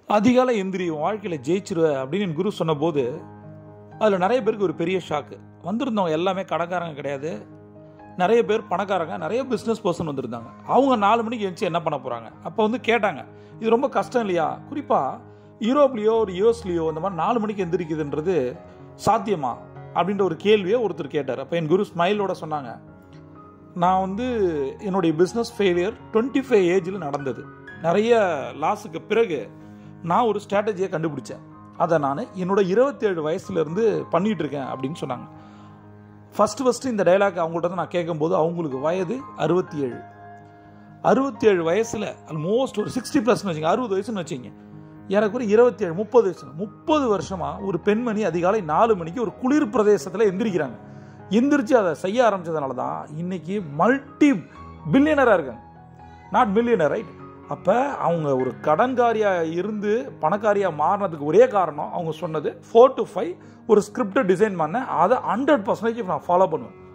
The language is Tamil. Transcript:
அதிகாலை எந்திரி உன் வாழ்க்கையில் ஜெயிச்சிருவ அப்படின்னு என் குரு சொன்னபோது அதில் நிறைய பேருக்கு ஒரு பெரிய ஷாக்கு வந்திருந்தவங்க எல்லாமே கடைக்காரங்க கிடையாது நிறைய பேர் பணக்காரங்க நிறைய பிஸ்னஸ் பர்சன் வந்திருந்தாங்க அவங்க நாலு மணிக்கு எழுந்துச்சு என்ன பண்ண போகிறாங்க அப்போ வந்து கேட்டாங்க இது ரொம்ப கஷ்டம் இல்லையா குறிப்பாக யூரோப்லேயோ ஒரு யூஎஸ்லேயோ இந்த மாதிரி நாலு மணிக்கு எந்திரிக்குதுன்றது சாத்தியமா அப்படின்ற ஒரு கேள்வியை ஒருத்தர் கேட்டார் அப்போ என் குரு ஸ்மைலோட சொன்னாங்க நான் வந்து என்னுடைய பிஸ்னஸ் ஃபெயிலியர் டுவெண்ட்டி ஃபைவ் ஏஜில் நடந்தது நிறைய லாஸுக்கு பிறகு நான் ஒரு ஸ்ட்ராட்டஜியை கண்டுபிடிச்சேன் அதை நான் என்னோட இருபத்தேழு வயசுலேருந்து பண்ணிகிட்டு இருக்கேன் அப்படின்னு சொன்னாங்க ஃபஸ்ட்டு ஃபஸ்ட்டு இந்த டைலாக் அவங்கள்ட்ட தான் நான் கேட்கும்போது அவங்களுக்கு வயது அறுபத்தி ஏழு அறுபத்தி ஏழு வயசில் ஆல்மோஸ்ட் ஒரு சிக்ஸ்டி ப்ளஸ்னு வச்சுங்க அறுபது வயசுன்னு வச்சுங்க எனக்கு ஒரு இருபத்தி ஏழு முப்பது வயசு முப்பது வருஷமாக ஒரு பெண்மணி அதிகாலை நாலு மணிக்கு ஒரு குளிர் பிரதேசத்தில் எந்திரிக்கிறாங்க எந்திரிச்சு அதை செய்ய ஆரம்பிச்சதுனால தான் இன்னைக்கு மல்டி பில்லியனராக இருக்காங்க நாட் மில்லியனர் ரைட் அப்போ அவங்க ஒரு கடன்காரியாக இருந்து பணக்காரியாக மாறினதுக்கு ஒரே காரணம் அவங்க சொன்னது ஃபோர் டு ஃபைவ் ஒரு ஸ்கிரிப்டை டிசைன் பண்ணேன் அதை ஹண்ட்ரட் பர்சன்டேஜ் நான் ஃபாலோ பண்ணுவேன்